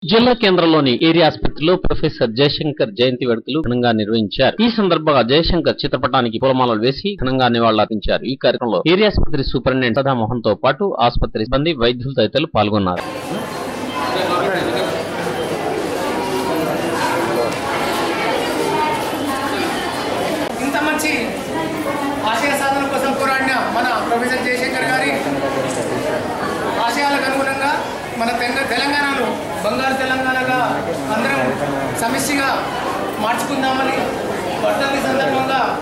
జిల్లా కేంద్రంలోని ఏరియా ఆసుపత్రిలో ప్రొఫెసర్ జయశంకర్ జయంతి వేడుకలు ఘనంగా నిర్వహించారు ఈ సందర్భంగా జయశంకర్ చిత్రపటానికి పూలమాలలు వేసి ఘనంగా నివాళులర్పించారు ఈ కార్యక్రమంలో ఏరియా ఆసుపత్రి సూపరింటెండెంట్ సదామోహన్ తో పాటు ఆసుపత్రి సిబ్బంది వైద్యులు తదితరులు పాల్గొన్నారు ఇంత మంచి ఆశయ సాధన కోసం పోరాడిన మన ప్రొఫెసర్ జయశంకర్ గారి ఆశయాలకు అనుగుణంగా మన తెంగ- తెలంగాణను బంగారు తెలంగాణగా అందరం సమిష్టిగా మార్చుకుందామని వర్ధంతి సందర్భంగా